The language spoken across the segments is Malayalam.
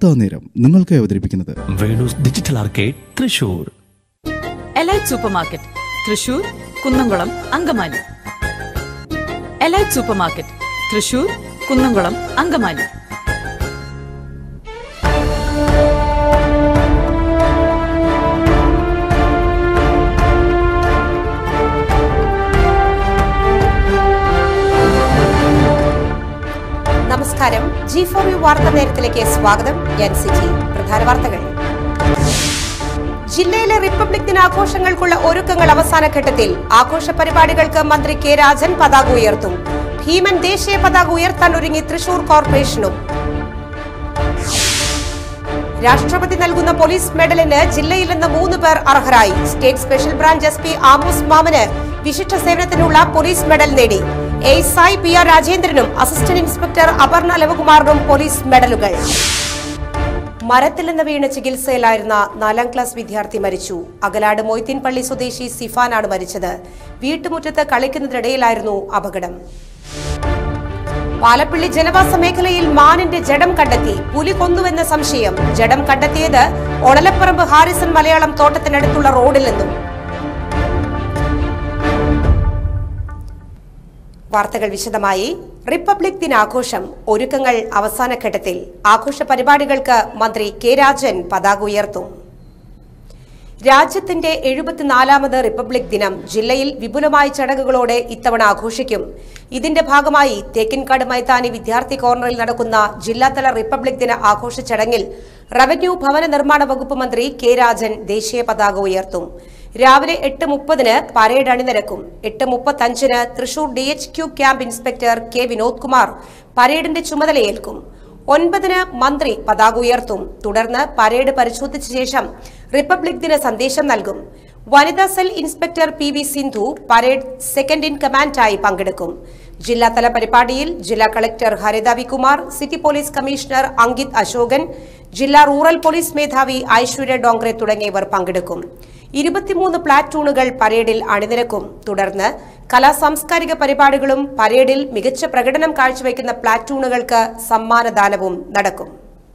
വാർത്താ നേരം നിങ്ങൾക്ക് അവതരിപ്പിക്കുന്നത് Venu's digital arcade Thrissur elite supermarket Thrissur Kunnamkulam Angamaly elite supermarket Thrissur Kunnamkulam Angamaly നമസ്കാരം ജി ഫോർ യു വാർത്താ നേരത്തിലേക്ക് സ്വാഗതം ഞാൻ സിജി പ്രധാന വാർത്തകൾ ജില്ലയിലെ റിപ്പബ്ലിക് ദിനാഘോഷങ്ങൾക്കുള്ള ഒരുക്കങ്ങൾ അവസാന ഘട്ടത്തിൽ ആഘോഷ പരിപാടികൾക്ക് മന്ത്രി കെ രാജൻ പതാക ഉയർത്തും ഭീമൻ ദേശീയ പതാക ഉയർത്താൻ ഒരുങ്ങി തൃശൂർ കോർപ്പറേഷനും രാഷ്ട്രപതി നൽകുന്ന പോലീസ് മെഡലിന് ജില്ലയിൽ നിന്ന് മൂന്ന് പേർ അർഹരായി state special branch S P Amos മാമന് വിശിഷ്ട സേവനത്തിനുള്ള പോലീസ് മെഡൽ നേടി എസ്ഐ പി ആർ രാജേന്ദ്രനും അസിസ്റ്റന്റ് ഇൻസ്പെക്ടർ അപർണ ലവകുമാറിനും പോലീസ് മെഡലുകൾ മരത്തിൽ നിന്ന് വീണ് ചികിത്സയിലായിരുന്ന നാലാം ക്ലാസ് വിദ്യാർത്ഥി മരിച്ചു അകലാട് മൊയ്തീൻ പള്ളി സ്വദേശി സിഫാനാണ് മരിച്ചത് വീട്ടുമുറ്റത്ത് കളിക്കുന്നതിനിടയിലായിരുന്നു അപകടം പാലപ്പള്ളി ജനവാസ മേഖലയിൽ മാനിന്റെ ജഡം കണ്ടെത്തി പുലി കൊന്നുവെന്ന സംശയം ജഡം കണ്ടെത്തിയത് ഒളലപ്പറമ്പ് ഹാരിസൺ മലയാളം തോട്ടത്തിനടുത്തുള്ള റോഡിൽ നിന്നും വാർത്തകൾ വിശദമായി റിപ്പബ്ലിക് ദിനാഘോഷം ഒരുക്കങ്ങൾ അവസാന ഘട്ടത്തിൽ ആഘോഷ പരിപാടികൾക്ക് മന്ത്രി കെ രാജൻ പതാക ഉയർത്തും രാജ്യത്തിന്റെ എഴുപത്തിനാലാമത് റിപ്പബ്ലിക് ദിനം ജില്ലയിൽ വിപുലമായ ചടങ്ങുകളോടെ ഇത്തവണ ആഘോഷിക്കും ഇതിന്റെ ഭാഗമായി തേക്കിൻകാട് മൈതാനി വിദ്യാർത്ഥി കോർണറിൽ നടക്കുന്ന ജില്ലാതല റിപ്പബ്ലിക് ദിന ആഘോഷ ചടങ്ങിൽ റവന്യൂ ഭവന നിർമ്മാണ വകുപ്പ് മന്ത്രി കെ രാജൻ ദേശീയ പതാക ഉയർത്തും രാവിലെ എട്ട് മുപ്പതിന് പരേഡ് അണിനിരക്കും എട്ട് മുപ്പത്തഞ്ചിന് Thrissur D H Q camp inspector K Vinod Kumar പരേഡിന്റെ ചുമതലയേൽക്കും ഒൻപതിന് മന്ത്രി പതാക ഉയർത്തും തുടർന്ന് പരേഡ് പരിശോധിച്ച ശേഷം റിപ്പബ്ലിക് ദിന സന്ദേശം നൽകും വനിതാ cell inspector P V Sindhu parade second in കമാൻഡായി പങ്കെടുക്കും ജില്ലാതല പരിപാടിയിൽ ജില്ലാ collector Haritha V Kumar city police commissioner Ankit Ashokan ജില്ലാ റൂറൽ പോലീസ് മേധാവി ഐശ്വര്യ ഡോങ്റെ തുടങ്ങിയവർ പങ്കെടുക്കും ഇരുപത്തിമൂന്ന് പ്ലാറ്റൂണുകൾ പരേഡിൽ അണിനിരക്കും തുടർന്ന് കലാ സാംസ്കാരിക പരിപാടികളും പരേഡിൽ മികച്ച പ്രകടനം കാഴ്ചവെക്കുന്ന പ്ലാറ്റൂണുകൾക്ക് സമ്മാനദാനവും നടക്കും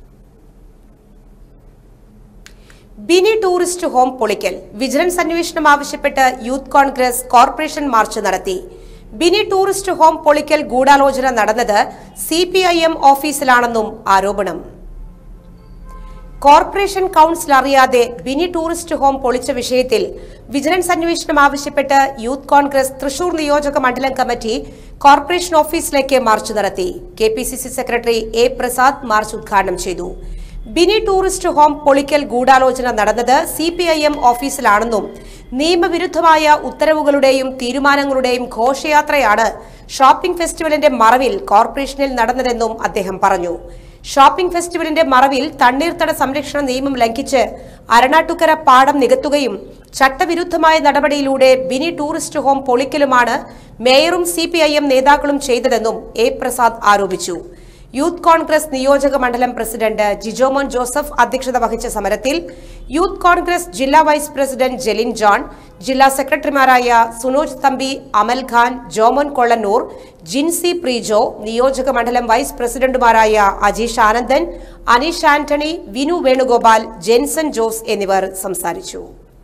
ബിനി ടൂറിസ്റ്റ് ഹോം പൊളിക്കൽ വിജിലൻസ് അന്വേഷണം ആവശ്യപ്പെട്ട് യൂത്ത് കോൺഗ്രസ് കോർപ്പറേഷൻ മാർച്ച് നടത്തി ബിനി ടൂറിസ്റ്റ് ഹോം പൊളിക്കൽ ഗൂഢാലോചന നടന്നത് സി ഓഫീസിലാണെന്നും ആരോപണം കോർപ്പറേഷൻ കൌൺസിൽ അറിയാതെ ബിനി ടൂറിസ്റ്റ് ഹോം പൊളിച്ച വിഷയത്തിൽ വിജിലൻസ് അന്വേഷണം ആവശ്യപ്പെട്ട് യൂത്ത് കോൺഗ്രസ് തൃശൂർ നിയോജക മണ്ഡലം കമ്മിറ്റി കോർപ്പറേഷൻ ഓഫീസിലേക്ക് മാർച്ച് നടത്തി K P C C secretary A Prasad march ഉദ്ഘാടനം ചെയ്തു ബിനി ടൂറിസ്റ്റ് ഹോം പൊളിക്കൽ ഗൂഢാലോചന നടന്നത് സി പി ഐ എം ഓഫീസിലാണെന്നും നിയമവിരുദ്ധമായ ഉത്തരവുകളുടെയും തീരുമാനങ്ങളുടെയും ഘോഷയാത്രയാണ് ഷോപ്പിംഗ് ഫെസ്റ്റിവലിന്റെ മറവിൽ കോർപ്പറേഷനിൽ നടന്നതെന്നും അദ്ദേഹം പറഞ്ഞു ഷോപ്പിംഗ് ഫെസ്റ്റിവലിന്റെ മറവിൽ തണ്ണീർത്തട സംരക്ഷണ നിയമം ലംഘിച്ച് അരണാട്ടുകര പാടം നികത്തുകയും ചട്ടവിരുദ്ധമായ നടപടിയിലൂടെ ബിനി ടൂറിസ്റ്റ് ഹോം പൊളിക്കലുമാണ് മേയറും സി നേതാക്കളും ചെയ്തതെന്നും എ പ്രസാദ് ആരോപിച്ചു യൂത്ത് കോൺഗ്രസ് നിയോജക മണ്ഡലം പ്രസിഡന്റ് ജിജോമോൻ ജോസഫ് അധ്യക്ഷത വഹിച്ച സമരത്തിൽ യൂത്ത് കോൺഗ്രസ് ജില്ലാ വൈസ് പ്രസിഡന്റ് ജെലിൻ ജോൺ ജില്ലാ സെക്രട്ടറിമാരായ സുനോജ് തമ്പി അമൽ ഖാൻ ജോമോൻ കൊള്ളന്നൂർ ജിൻസി പ്രീജോ നിയോജക മണ്ഡലം വൈസ് പ്രസിഡന്റുമാരായ അജീഷ് ആനന്ദൻ അനീഷ് ആന്റണി വിനു വേണുഗോപാൽ ജെൻസൺ ജോസ് എന്നിവർ സംസാരിച്ചു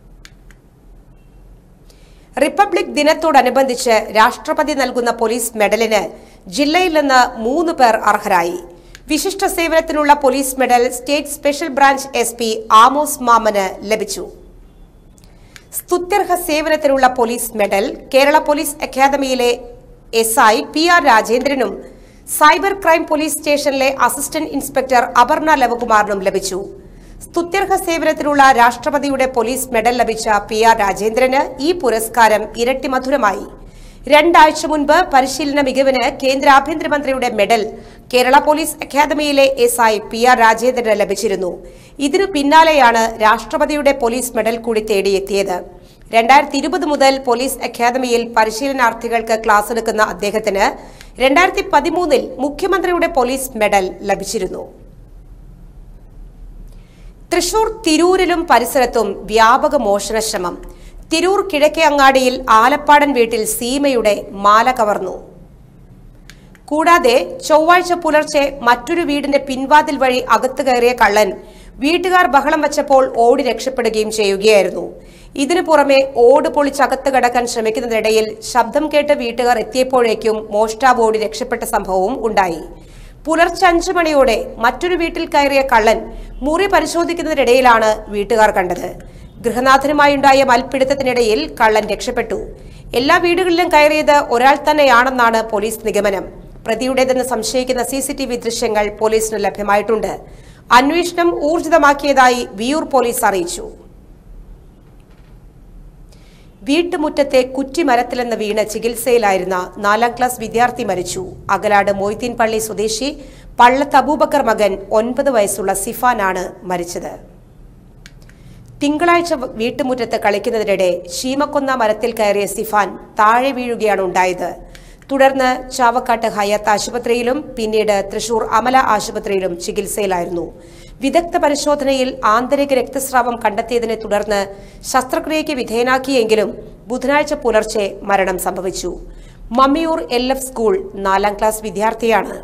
റിപ്പബ്ലിക് ദിനത്തോടനുബന്ധിച്ച് രാഷ്ട്രപതി നൽകുന്ന പോലീസ് മെഡലിന് ജില്ലയിൽ നിന്ന് മൂന്ന് പേർ അർഹരായി വിശിഷ്ട സേവനത്തിനുള്ള police medal state special branch S P Amos മാമന് ലഭിച്ചു സ്തുത്യർഹ സേവനത്തിനുള്ള പോലീസ് മെഡൽ കേരള പോലീസ് അക്കാദമിയിലെ എസ് ഐ പി ആർ രാജേന്ദ്രനും സൈബർ ക്രൈം പോലീസ് സ്റ്റേഷനിലെ അസിസ്റ്റന്റ് ഇൻസ്പെക്ടർ അപർണ ലവകുമാറിനും ലഭിച്ചു സ്തുത്യർഹ സേവനത്തിനുള്ള രാഷ്ട്രപതിയുടെ പോലീസ് മെഡൽ ലഭിച്ച പി ആർ രാജേന്ദ്രന് ഈ പുരസ്കാരം ഇരട്ടി മധുരമായി രണ്ടാഴ്ച മുൻപ് പരിശീലന മികവിന് കേന്ദ്ര ആഭ്യന്തരമന്ത്രിയുടെ മെഡൽ കേരള പോലീസ് അക്കാദമിയിലെ എസ് ഐ പി ആർ രാജേന്ദ്രന് ലഭിച്ചിരുന്നു ഇതിനു പിന്നാലെയാണ് രാഷ്ട്രപതിയുടെ പോലീസ് മെഡൽ കൂടി തേടിയെത്തിയത് രണ്ടായിരത്തി ഇരുപത് മുതൽ പോലീസ് അക്കാദമിയിൽ പരിശീലനാർത്ഥികൾക്ക് ക്ലാസ് എടുക്കുന്ന അദ്ദേഹത്തിന് രണ്ടായിരത്തി പതിമൂന്നിൽ മുഖ്യമന്ത്രിയുടെ പോലീസ് മെഡൽ ലഭിച്ചിരുന്നു തൃശൂർ തിരൂരിലും പരിസരത്തും വ്യാപക മോഷണ ശ്രമം തിരൂർ കിഴക്കേ അങ്ങാടിയിൽ ആലപ്പാടൻ വീട്ടിൽ സീമയുടെ മാല കവർന്നു കൂടാതെ ചൊവ്വാഴ്ച പുലർച്ചെ മറ്റൊരു വീടിന്റെ പിൻവാതിൽ വഴി അകത്ത് കയറിയ കള്ളൻ വീട്ടുകാർ ബഹളം വച്ചപ്പോൾ ഓടി രക്ഷപ്പെടുകയും ചെയ്യുകയായിരുന്നു ഇതിനു പുറമെ ഓട് പൊളിച്ചകത്ത് കടക്കാൻ ശ്രമിക്കുന്നതിനിടയിൽ ശബ്ദം കേട്ട് വീട്ടുകാർ എത്തിയപ്പോഴേക്കും മോഷ്ടാവ് ഓടി രക്ഷപ്പെട്ട സംഭവവും ഉണ്ടായി പുലർച്ചെ അഞ്ചു മണിയോടെ മറ്റൊരു വീട്ടിൽ കയറിയ കള്ളൻ മുറി പരിശോധിക്കുന്നതിനിടയിലാണ് വീട്ടുകാർ കണ്ടത് ഗൃഹനാഥനുമായുണ്ടായ മൽപ്പിടുത്തത്തിനിടയിൽ കള്ളൻ രക്ഷപ്പെട്ടു എല്ലാ വീടുകളിലും കയറിയത് ഒരാൾ തന്നെയാണെന്നാണ് പോലീസ് നിഗമനം പ്രതിയുടേതെന്ന് സംശയിക്കുന്ന സി സി ടി വി ദൃശ്യങ്ങൾ പോലീസിന് ലഭ്യമായിട്ടുണ്ട് അന്വേഷണം ഊർജിതമാക്കിയതായി വിയൂർ പോലീസ് അറിയിച്ചു വീട്ടുമുറ്റത്തെ കുറ്റിമരത്തിലെന്ന് വീണ് ചികിത്സയിലായിരുന്ന നാലാം ക്ലാസ് വിദ്യാർത്ഥി മരിച്ചു അകലാട് മൊയ്തീൻ പള്ളി സ്വദേശി പള്ളത്ത് അബൂബക്കർ മകൻ ഒൻപത് വയസ്സുള്ള സിഫാനാണ് മരിച്ചത് തിങ്കളാഴ്ച വീട്ടുമുറ്റത്ത് കളിക്കുന്നതിനിടെ ശീമക്കൊന്ന മരത്തിൽ കയറിയ സിഫാൻ താഴെ വീഴുകയാണ് ഉണ്ടായത് തുടർന്ന് ചാവക്കാട്ട് ഹയാത്ത് ആശുപത്രിയിലും പിന്നീട് തൃശൂർ അമല ആശുപത്രിയിലും ചികിത്സയിലായിരുന്നു വിദഗ്ധ പരിശോധനയിൽ ആന്തരിക രക്തസ്രാവം കണ്ടെത്തിയതിനെ തുടർന്ന് ശസ്ത്രക്രിയയ്ക്ക് വിധേയനാക്കിയെങ്കിലും ബുധനാഴ്ച പുലർച്ചെ മരണം സംഭവിച്ചു മമ്മിയൂർ എൽ എഫ് സ്കൂൾ നാലാം ക്ലാസ് വിദ്യാർത്ഥിയാണ്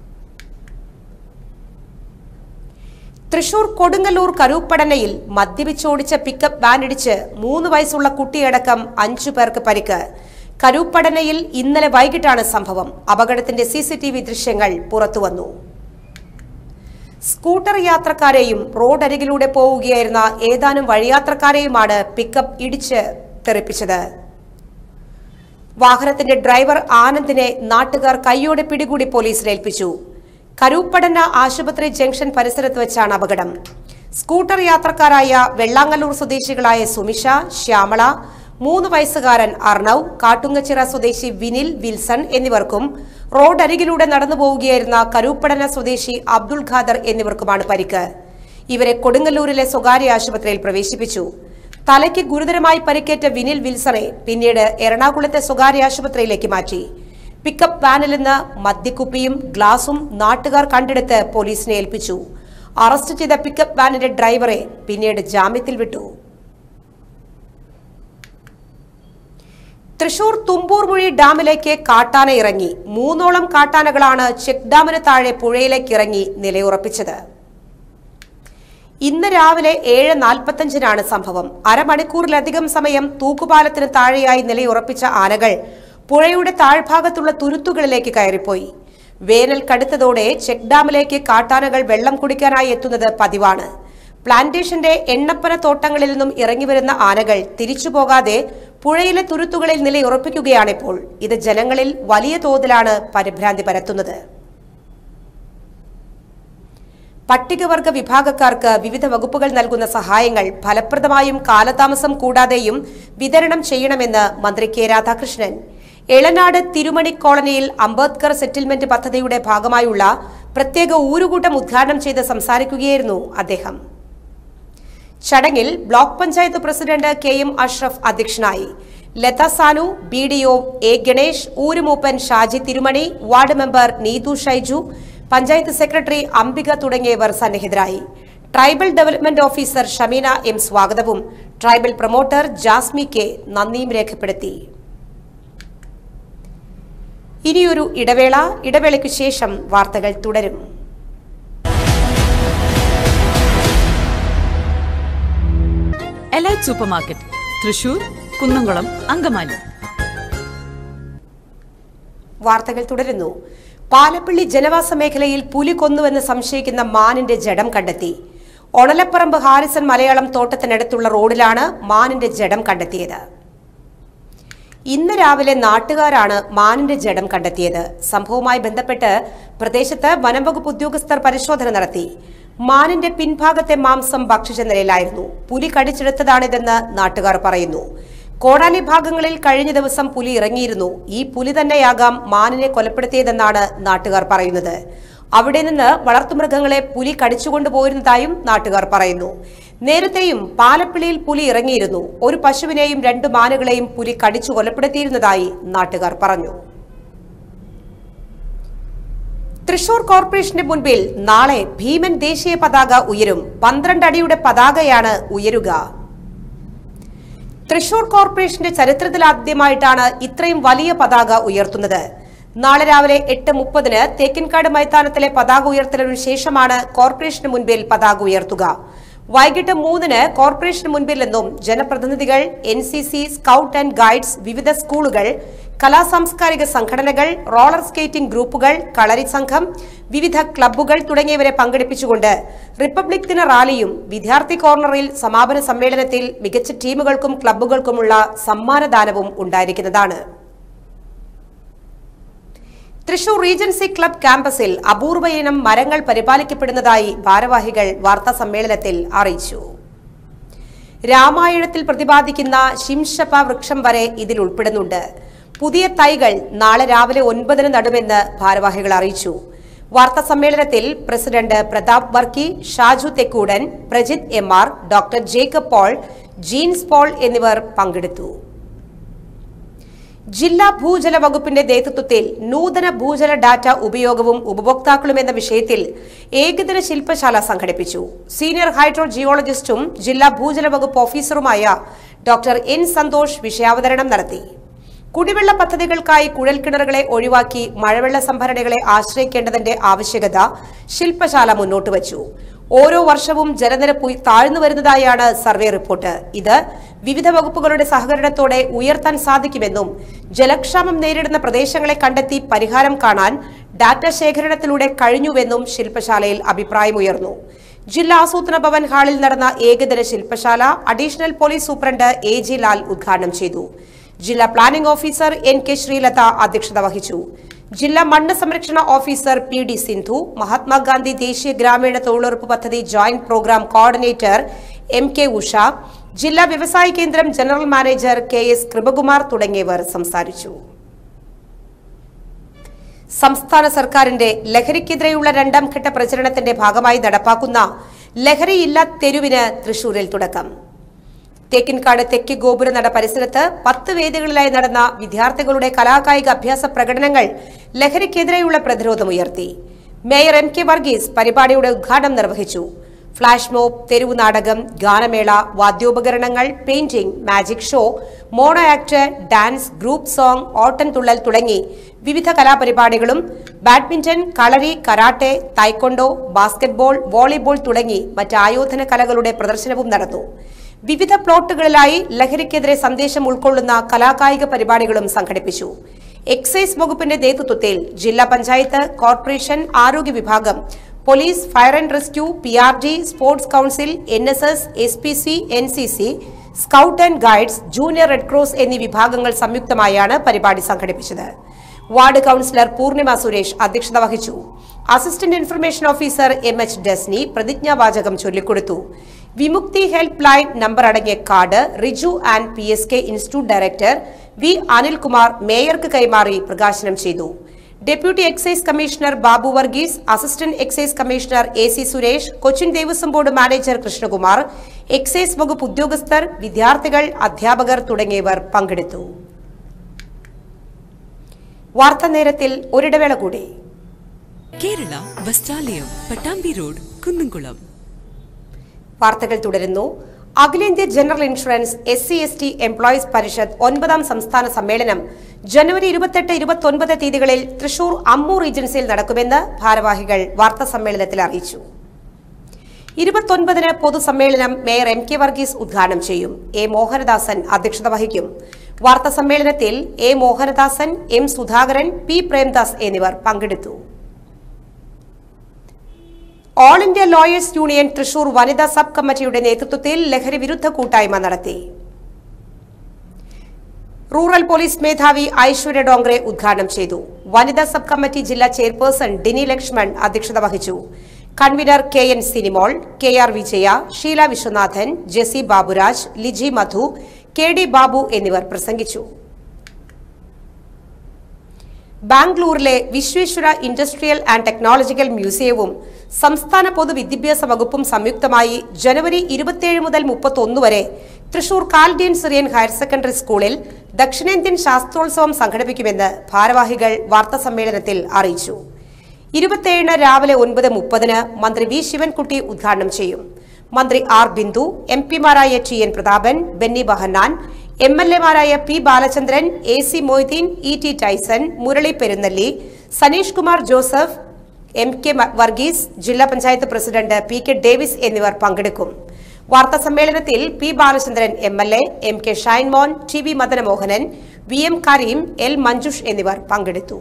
തൃശൂർ കൊടുങ്ങല്ലൂർ കരൂപ്പടനയിൽ മദ്യപിച്ചോടിച്ച പിക്കപ്പ് വാനിടിച്ച് മൂന്ന് വയസ്സുള്ള കുട്ടിയടക്കം അഞ്ചു പേർക്ക് പരിക്ക് കരൂപ്പടനയിൽ ഇന്നലെ വൈകിട്ടാണ് സംഭവം അപകടത്തിന്റെ സി സി ടി വി ദൃശ്യങ്ങൾ പുറത്തുവന്നു സ്കൂട്ടർ യാത്രക്കാരെയും റോഡരികിലൂടെ പോവുകയായിരുന്ന ഏതാനും വഴിയാത്രക്കാരെയുമാണ് പിക്കപ്പ് ഇടിച്ച് തെറിപ്പിച്ചത് വാഹനത്തിന്റെ ഡ്രൈവർ ആനന്ദിനെ നാട്ടുകാർ കൈയോടെ പിടികൂടി പോലീസിൽ ഏൽപ്പിച്ചു കരൂപ്പടന ആശുപത്രി ജംഗ്ഷൻ പരിസരത്ത് വെച്ചാണ് അപകടം സ്കൂട്ടർ യാത്രക്കാരായ വെള്ളാങ്ങല്ലൂർ സ്വദേശികളായ സുമിഷ ശ്യാമള മൂന്ന് വയസ്സുകാരൻ അർണവ് കാട്ടുങ്ങച്ചിറ സ്വദേശി വിനിൽ വിൽസൺ എന്നിവർക്കും റോഡരികിലൂടെ നടന്നു പോവുകയായിരുന്ന കരൂപ്പടന സ്വദേശി അബ്ദുൾ ഖാദർ എന്നിവർക്കുമാണ് പരിക്ക് ഇവരെ കൊടുങ്ങല്ലൂരിലെ സ്വകാര്യ ആശുപത്രിയിൽ പ്രവേശിപ്പിച്ചു തലയ്ക്ക് ഗുരുതരമായി പരിക്കേറ്റ വിനിൽ വിൽസണെ പിന്നീട് എറണാകുളത്തെ സ്വകാര്യ ആശുപത്രിയിലേക്ക് മാറ്റി പിക്കപ്പ് വാനിൽ നിന്ന് മദ്യക്കുപ്പിയും ഗ്ലാസും നാട്ടുകാർ കണ്ടെടുത്ത് പോലീസിനെ ഏൽപ്പിച്ചു അറസ്റ്റ് ചെയ്ത പിക്കപ്പ് വാനിന്റെ ഡ്രൈവറെ പിന്നീട് ജാമ്യത്തിൽ വിട്ടു തൃശൂർ തുമ്പൂർമുഴി ഡാമിലേക്ക് കാട്ടാന ഇറങ്ങി മൂന്നോളം കാട്ടാനകളാണ് ചെക്ക് ഡാമിന് താഴെ പുഴയിലേക്ക് ഇറങ്ങി നിലയുറപ്പിച്ചത് ഇന്ന് രാവിലെ ഏഴ് നാൽപ്പത്തഞ്ചിനാണ് സംഭവം അരമണിക്കൂറിലധികം സമയം തൂക്കുപാലത്തിന് താഴെയായി നിലയുറപ്പിച്ച ആനകൾ പുഴയുടെ താഴ്ഭാഗത്തുള്ള തുരുത്തുകളിലേക്ക് കയറിപ്പോയി വേനൽ കടുത്തതോടെ ചെക്ക് ഡാമിലേക്ക് കാട്ടാനകൾ വെള്ളം കുടിക്കാനായി എത്തുന്നത് പതിവാണ് പ്ലാന്റേഷന്റെ എണ്ണപ്പന തോട്ടങ്ങളിൽ നിന്നും ഇറങ്ങിവരുന്ന ആനകൾ തിരിച്ചു പോകാതെ പുഴയിലെ തുരുത്തുകളിൽ നിലയുറപ്പിക്കുകയാണിപ്പോൾ ഇത് ജനങ്ങളിൽ വലിയ തോതിലാണ് പരിഭ്രാന്തി പരത്തുന്നത് പട്ടികവർഗ വിഭാഗക്കാർക്ക് വിവിധ വകുപ്പുകൾ നൽകുന്ന സഹായങ്ങൾ ഫലപ്രദമായും കാലതാമസം കൂടാതെയും വിതരണം ചെയ്യണമെന്ന് മന്ത്രി കെ രാധാകൃഷ്ണൻ എളനാട് തിരുമണി കോളനിയിൽ അംബേദ്കർ സെറ്റിൽമെന്റ് പദ്ധതിയുടെ ഭാഗമായുള്ള പ്രത്യേക ഊരുകൂട്ടം ഉദ്ഘാടനം ചെയ്ത് സംസാരിക്കുകയായിരുന്നു അദ്ദേഹം ചടങ്ങിൽ block panchayat president K M Ashraf അധ്യക്ഷനായി Latha Sanu B D O A Ganesh ഊരുമൂപ്പൻ Shaji Thirumani ward member Neethu Shaiju panchayat secretary Ambika തുടങ്ങിയവർ സന്നിഹിതരായി tribal development officer Shameena M സ്വാഗതവും ട്രൈബൽ പ്രൊമോട്ടർ ജാസ്മി കെ നന്ദിയും രേഖപ്പെടുത്തി ഇനിയൊരു ഇടവേള ഇടവേളയ്ക്കു ശേഷം വാർത്തകൾ തുടരും elite super market Thrissur Kunnamkulam Angamaly വാർത്തകൾ തുടരുന്നു പാലപ്പള്ളി ജനവാസ മേഖലയിൽ പുലി കൊന്നുവെന്ന് സംശയിക്കുന്ന മാനിന്റെ ജഡം കണ്ടെത്തി ഒണലപ്പറമ്പ് ഹാരിസൺ മലയാളം തോട്ടത്തിനടുത്തുള്ള റോഡിലാണ് മാനിന്റെ ജഡം കണ്ടെത്തിയത് ഇന്ന് രാവിലെ നാട്ടുകാരാണ് മാനിന്റെ ജഡം കണ്ടെത്തിയത് സംഭവവുമായി ബന്ധപ്പെട്ട് പ്രദേശത്ത് വനംവകുപ്പ് ഉദ്യോഗസ്ഥർ പരിശോധന നടത്തി മാനിന്റെ പിൻഭാഗത്തെ മാംസം ഭക്ഷിച്ച നിലയിലായിരുന്നു പുലി കടിച്ചെടുത്തതാണിതെന്ന് നാട്ടുകാർ പറയുന്നു കോടാലി ഭാഗങ്ങളിൽ കഴിഞ്ഞ ദിവസം പുലി ഇറങ്ങിയിരുന്നു ഈ പുലി തന്നെയാകാം മാനിനെ കൊലപ്പെടുത്തിയതെന്നാണ് നാട്ടുകാർ പറയുന്നത് അവിടെ നിന്ന് വളർത്തുമൃഗങ്ങളെ പുലി കടിച്ചുകൊണ്ടുപോയിരുന്നതായും നാട്ടുകാർ പറയുന്നു നേരത്തെയും പാലപ്പിള്ളിയിൽ പുലി ഇറങ്ങിയിരുന്നു ഒരു പശുവിനെയും രണ്ട് മാനുകളെയും പുലി കടിച്ചു കൊലപ്പെടുത്തിയിരുന്നതായി നാട്ടുകാർ പറഞ്ഞു തൃശൂർ കോർപ്പറേഷന്റെ മുൻപിൽ നാളെ ഭീമൻ ദേശീയ പതാക ഉയരും പന്ത്രണ്ട് അടിയുടെ പതാകയാണ് ഉയരുക തൃശൂർ കോർപ്പറേഷന്റെ ചരിത്രത്തിലാദ്യമായിട്ടാണ് ഇത്രയും വലിയ പതാക ഉയർത്തുന്നത് നാളെ രാവിലെ എട്ട് മുപ്പതിന് തേക്കിൻകാട് മൈതാനത്തിലെ പതാക ഉയർത്തലിനു ശേഷമാണ് കോർപ്പറേഷന് മുൻപിൽ പതാക ഉയർത്തുക വൈകിട്ട് മൂന്നിന് കോർപ്പറേഷന് മുൻപിൽ നിന്നും ജനപ്രതിനിധികൾ N C C scout and guides വിവിധ സ്കൂളുകൾ കലാസാംസ്കാരിക സംഘടനകൾ റോളർ സ്കേറ്റിംഗ് ഗ്രൂപ്പുകൾ കളരി സംഘം വിവിധ ക്ലബ്ബുകൾ തുടങ്ങിയവരെ പങ്കെടുപ്പിച്ചുകൊണ്ട് റിപ്പബ്ലിക് ദിന റാലിയും വിദ്യാർത്ഥി കോർണറിൽ സമാപന സമ്മേളനത്തിൽ മികച്ച ടീമുകൾക്കും ക്ലബ്ബുകൾക്കുമുള്ള സമ്മാനദാനവും ഉണ്ടായിരിക്കുന്നതാണ് തൃശൂർ റീജൻസി ക്ലബ് ക്യാമ്പസിൽ അപൂർവ ഇനം മരങ്ങൾ പരിപാലിക്കപ്പെടുന്നതായി ഭാരവാഹികൾ വാർത്താ സമ്മേളനത്തിൽ അറിയിച്ചു രാമായണത്തിൽ പ്രതിപാദിക്കുന്ന ശിംശപ വൃക്ഷം വരെ ഇതിൽ ഉൾപ്പെടുന്നുണ്ട് പുതിയ തൈകൾ നാളെ രാവിലെ ഒൻപതിന് നടുമെന്ന് ഭാരവാഹികൾ അറിയിച്ചു വാർത്താ സമ്മേളനത്തിൽ president Prathap Varkey Shaju Thekkoodan Prajith M R doctor Jacob Paul Jeans Paul എന്നിവർ പങ്കെടുത്തു ജില്ലാ ഭൂജല വകുപ്പിന്റെ നേതൃത്വത്തിൽ നൂതന ഭൂജല ഡാറ്റ ഉപയോഗവും ഉപഭോക്താക്കളും എന്ന വിഷയത്തിൽ ഏകദിന ശില്പശാല സംഘടിപ്പിച്ചു സീനിയർ ഹൈഡ്രോ ജിയോളജിസ്റ്റും ജില്ലാ ഭൂജല വകുപ്പ് ഓഫീസറുമായ ഡോക്ടർ എൻ സന്തോഷ് വിഷയാവതരണം നടത്തി കുടിവെള്ള പദ്ധതികൾക്കായി കുഴൽക്കിണറുകളെ ഒഴിവാക്കി മഴവെള്ള സംഭരണികളെ ആശ്രയിക്കേണ്ടതിന്റെ ആവശ്യകത ശില്പശാല മുന്നോട്ട് വച്ചു ഓരോ വർഷവും ജലനിരപ്പ് ഉയ- താഴ്ന്നു വരുന്നതായാണ് സർവേ റിപ്പോർട്ട് ഇത് വിവിധ വകുപ്പുകളുടെ സഹകരണത്തോടെ ഉയർത്താൻ സാധിക്കുമെന്നും ജലക്ഷാമം നേരിടുന്ന പ്രദേശങ്ങളെ കണ്ടെത്തി പരിഹാരം കാണാൻ ഡാറ്റ ശേഖരണത്തിലൂടെ കഴിഞ്ഞുവെന്നും ശില്പശാലയിൽ അഭിപ്രായമുയർന്നു ജില്ലാ ആസൂത്രണ ഭവൻ ഹാളിൽ നടന്ന ഏകദിന ശില്പശാല additional police superintendent A G Lal ഉദ്ഘാടനം ചെയ്തു ജില്ലാ planning officer N K Sreelatha അധ്യക്ഷത വഹിച്ചു ജില്ലാ മണ്ണ് സംരക്ഷണ officer P D Sindhu Mahatma Gandhi ദേശീയ ഗ്രാമീണ തൊഴിലുറപ്പ് പദ്ധതി joint program coordinator M K Usha ജില്ലാ വ്യവസായ കേന്ദ്രം general manager K S Krupakumar തുടങ്ങിയവർ സംസാരിച്ചു സംസ്ഥാന സർക്കാരിന്റെ ലഹരിക്കെതിരെയുള്ള രണ്ടാം ഘട്ട പ്രചരണത്തിന്റെ ഭാഗമായി നടപ്പാക്കുന്ന ലഹരിയില്ല തെരുവിന് തൃശൂരിൽ തുടക്കം തേക്കിൻകാട് തെക്ക് ഗോപുരനട പരിസരത്ത് പത്ത് വേദികളിലായി നടന്ന വിദ്യാർത്ഥികളുടെ കലാകായിക അഭ്യാസ പ്രകടനങ്ങൾ ലഹരിക്കെതിരെയുള്ള പ്രതിരോധമുയർത്തി മേയർ എം കെ വർഗീസ് പരിപാടിയുടെ ഉദ്ഘാടനം നിർവഹിച്ചു ഫ്ലാഷ് മോബ് തെരുവു നാടകം ഗാനമേള വാദ്യോപകരണങ്ങൾ painting magic show mono act dance group song Ottamthullal തുടങ്ങി വിവിധ കലാപരിപാടികളും badminton kalari karate taekwondo basketball volleyball തുടങ്ങി മറ്റ് ആയോധന കലകളുടെ പ്രദർശനവും നടന്നു വിവിധ പ്ലോട്ടുകളിലായി ലഹരിക്കെതിരെ സന്ദേശം ഉൾക്കൊള്ളുന്ന കലാകായിക പരിപാടികളും സംഘടിപ്പിച്ചു എക്സൈസ് വകുപ്പിന്റെ നേതൃത്വത്തിൽ ജില്ലാ പഞ്ചായത്ത് കോർപ്പറേഷൻ ആരോഗ്യ വിഭാഗം police fire and rescue P R D sports council N S S S P C N C C scout and guides junior red cross എന്നീ വിഭാഗങ്ങൾ സംയുക്തമായാണ് പരിപാടി സംഘടിപ്പിച്ചത് വാർഡ് കൌൺസിലർ പൂർണിമ സുരേഷ് അധ്യക്ഷത വഹിച്ചു assistant information officer M H Desny പ്രതിജ്ഞാവാചകം ചൊല്ലിക്കൊടുത്തു വിമുക്തി ഹെൽപ്പ് ലൈൻ നമ്പർ അടങ്ങിയ card Riju and P S K institute director V Anilkumar മേയർക്ക് കൈമാറി പ്രകാശനം ചെയ്തു deputy excise commissioner Babu Varghese assistant excise commissioner A C Suresh Cochin Devaswom board manager Krishnakumar excise വകുപ്പ് ഉദ്യോഗസ്ഥർ വിദ്യാർത്ഥികൾ അധ്യാപകർ തുടങ്ങിയവർ പങ്കെടുത്തു വാർത്താ നേരത്തിൽ ഒരിടവേള കൂടി കേരള വസ്ത്രാലയം പട്ടാമ്പി റോഡ് കുന്നംകുളം വാർത്തകൾ തുടരുന്നു അഖിലേന്ത്യാ general insurance S C S T employees Parishad ഒൻപതാം സംസ്ഥാന സമ്മേളനം ജനുവരി ഇരുപത്തെട്ട് ഇരുപത്തൊൻപത് തീയതികളിൽ തൃശൂർ അമ്മു റീജൻസിയിൽ നടക്കുമെന്ന് ഭാരവാഹികൾ വാർത്താ സമ്മേളനത്തിൽ അറിയിച്ചു ഇരുപത്തൊൻപതിന് പൊതുസമ്മേളനം മേയർ എം കെ വർഗീസ് ഉദ്ഘാടനം ചെയ്യും എ മോഹനദാസൻ അധ്യക്ഷത വഹിക്കും വാർത്താ സമ്മേളനത്തിൽ A Mohanadasan M Sudhakaran P Premdas എന്നിവർ പങ്കെടുത്തു all India lawyers union Thrissur വനിതാ സബ് കമ്മിറ്റിയുടെ നേതൃത്വത്തിൽ ലഹരി വിരുദ്ധ കൂട്ടായ്മ നടത്തി റൂറൽ പോലീസ് മേധാവി ഐശ്വര്യ ഡോങ്റെ ഉദ്ഘാടനം ചെയ്തു വനിതാ സബ് കമ്മിറ്റി ജില്ലാ ചെയർപേഴ്സൺ ഡിനി ലക്ഷ്മൺ അധ്യക്ഷത വഹിച്ചു convener K N Sinimol K R Vijaya Sheela Viswanathan Jessy Baburaj Liji Madhu K D Babu എന്നിവർ പ്രസംഗിച്ചു ബാംഗ്ലൂരിലെ വിശ്വേശ്വര ഇൻഡസ്ട്രിയൽ ആൻഡ് ടെക്നോളജിക്കൽ മ്യൂസിയവും സംസ്ഥാന പൊതുവിദ്യാഭ്യാസ വകുപ്പും സംയുക്തമായി ജനുവരി ഇരുപത്തിയേഴ് മുതൽ മുപ്പത്തൊന്ന് വരെ Thrissur Chaldean Syrian higher secondary സ്കൂളിൽ ദക്ഷിണേന്ത്യൻ ശാസ്ത്രോത്സവം സംഘടിപ്പിക്കുമെന്ന് ഭാരവാഹികൾ വാർത്താസമ്മേളനത്തിൽ അറിയിച്ചു ഇരുപത്തിയേഴിന് രാവിലെ ഒൻപത് മുപ്പതിന് മന്ത്രി വി ശിവൻകുട്ടി ഉദ്ഘാടനം ചെയ്യും മന്ത്രി ആർ ബിന്ദു എം പിമാരായ T N Prathapan Benny Behanan M L എമാരായ P Balachandran A C Moideen E T Tyson Murali Perunnelli Saneesh Kumar Joseph M K മ- വർഗീസ് ജില്ലാ panchayat president P K Davis എന്നിവർ പങ്കെടുക്കും വാർത്താ സമ്മേളനത്തിൽ P Balachandran M L A M K Shinemon T V Madanamohanan V M Kareem L Manjush എന്നിവർ പങ്കെടുത്തു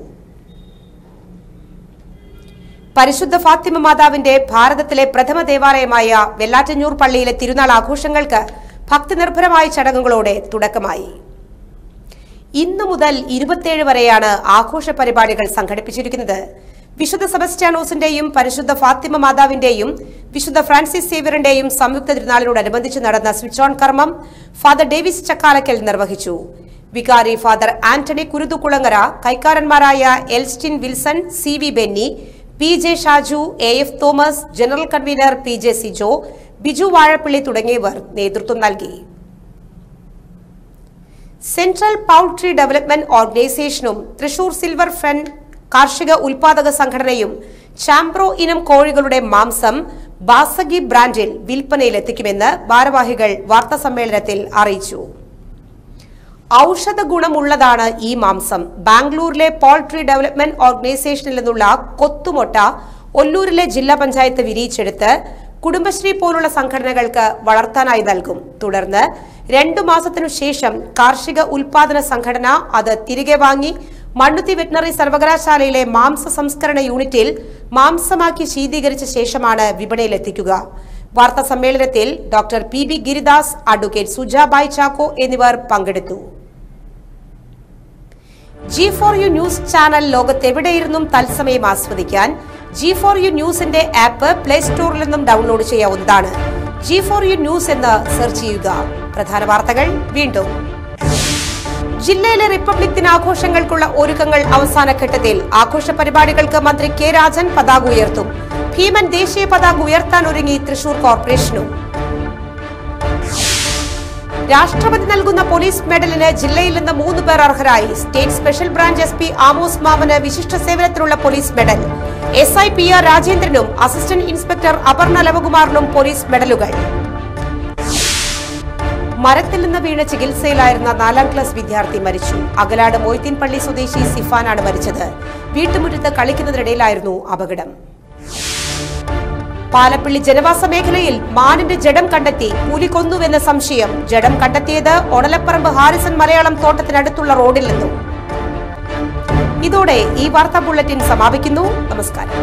പരിശുദ്ധ ഫാത്തിമ മാതാവിന്റെ ഭാരതത്തിലെ പ്രഥമ ദേവാലയമായ വെള്ളാറ്റഞ്ഞൂർ പള്ളിയിലെ തിരുനാൾ ആഘോഷങ്ങൾക്ക് ഭക്തിനിർഭരമായ ചടങ്ങുകളോടെ തുടക്കമായി ഇന്നു മുതൽ ഇരുപത്തിയേഴ് വരെയാണ് ആഘോഷ പരിപാടികൾ സംഘടിപ്പിച്ചിരിക്കുന്നത് വിശുദ്ധ സെബസ്റ്റ്യാനോസിന്റെയും പരിശുദ്ധ ഫാത്തിമ മാതാവിന്റെയും വിശുദ്ധ ഫ്രാൻസിസ് സേവ്യറിന്റെയും സംയുക്ത തിരുനാളിനോടനുബന്ധിച്ച് നടന്ന സ്വിച്ച് ഓൺ കർമ്മം ഫാദർ ഡേവിസ് ചക്കാലക്കൽ നിർവഹിച്ചു വികാരി ഫാദർ ആന്റണി കുരുതുകുളങ്ങര കൈക്കാരന്മാരായ Elstin Wilson C V Benny P J Shaju A F Thomas general convener P J Sijo Biju Vazhappilly തുടങ്ങിയവർ നേതൃത്വം നൽകി സെൻട്രൽ പൗൾട്രി ഡെവലപ്മെന്റ് ഓർഗനൈസേഷനും തൃശൂർ സിൽവർ ഫെൻ കാർഷിക ഉൽപാദക സംഘടനയും ചാംപ്രോ ഇനം കോഴികളുടെ മാംസം ബാസഗി ബ്രാൻഡിൽ വിൽപ്പനയിലെത്തിക്കുമെന്ന് ഭാരവാഹികൾ വാർത്താസമ്മേളനത്തിൽ അറിയിച്ചു ഔഷധ ഗുണമുള്ളതാണ് ഈ മാംസം ബാംഗ്ലൂരിലെ പോൾട്രി ഡെവലപ്മെന്റ് ഓർഗനൈസേഷനിൽ നിന്നുള്ള കൊത്തുമൊട്ട ഒല്ലൂരിലെ ജില്ലാ പഞ്ചായത്ത് വിരിയിച്ചെടുത്ത് കുടുംബശ്രീ പോലുള്ള സംഘടനകൾക്ക് വളർത്താനായി നൽകും തുടർന്ന് രണ്ടു മാസത്തിനു ശേഷം കാർഷിക ഉൽപാദന സംഘടന അത് തിരികെ വാങ്ങി മണ്ണുത്തി വെറ്റിനറി സർവകലാശാലയിലെ മാംസ സംസ്കരണ യൂണിറ്റിൽ മാംസമാക്കി ശീതീകരിച്ച ശേഷമാണ് വിപണിയിലെത്തിക്കുക വാർത്താ സമ്മേളനത്തിൽ doctor P B Giridas advocate Sujabai Chacko എന്നിവർ പങ്കെടുത്തു G four U news channel ലോകത്തെവിടെയിരുന്നും തത്സമയം ആസ്വദിക്കാൻ ജി ഫോർ യു ന്യൂസിന്റെ ആപ്പ് പ്ലേ സ്റ്റോറിൽ നിന്നും ഡൗൺലോഡ് ചെയ്യാവുന്നതാണ് ജി ഫോർ യു ന്യൂസ് എന്ന് സെർച്ച് ചെയ്യുക പ്രധാന വാർത്തകൾ വീണ്ടും ജില്ലയിലെ റിപ്പബ്ലിക് ദിനാഘോഷങ്ങൾക്കുള്ള ഒരുക്കങ്ങൾ അവസാന ഘട്ടത്തിൽ ആഘോഷ പരിപാടികൾക്ക് മന്ത്രി കെ രാജൻ പതാക ഉയർത്തും ഭീമൻ ദേശീയ പതാക ഉയർത്താൻ ഒരുങ്ങി തൃശൂർ കോർപ്പറേഷനും രാഷ്ട്രപതി നൽകുന്ന പോലീസ് മെഡലിന് ജില്ലയിൽ നിന്ന് മൂന്ന് പേർ അർഹരായി state special branch S P Amos മാമന് വിശിഷ്ട സേവനത്തിനുള്ള police medal S I P R രാജേന്ദ്രനും അസിസ്റ്റന്റ് ഇൻസ്പെക്ടർ അപർണ ലവകുമാറിനും പോലീസ് മെഡലുകൾ മരത്തിൽ നിന്ന് വീണ് ചികിത്സയിലായിരുന്ന നാലാം ക്ലാസ് വിദ്യാർത്ഥി മരിച്ചു അകലാട് മൊയ്തീൻ പള്ളി സ്വദേശി സിഫാനാണ് മരിച്ചത് വീട്ടുമുറ്റത്ത് കളിക്കുന്നതിനിടയിലായിരുന്നു അപകടം പാലപ്പള്ളി ജനവാസ മേഖലയിൽ മാനിന്റെ ജഡം കണ്ടെത്തി പുലി കൊന്നുവെന്ന സംശയം ജഡം കണ്ടെത്തിയത് ഒടലപ്പറമ്പ് ഹാരിസൺ മലയാളം തോട്ടത്തിനടുത്തുള്ള റോഡിൽ നിന്നും ഇതോടെ ഈ വാർത്താ ബുള്ളറ്റിൻ സമാപിക്കുന്നു നമസ്കാരം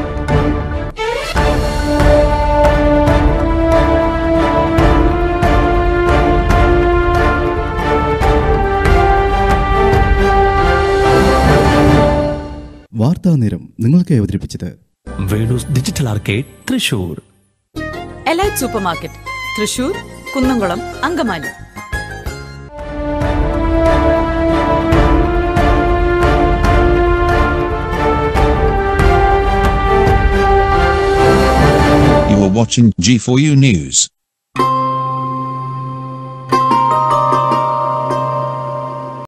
വാർത്താ നേരം നിങ്ങൾക്ക് അവതരിപ്പിച്ചത് Venu's digital arcade Thrissur elite super market Thrissur Kunnamkulam Angamaly You are watching G4U News.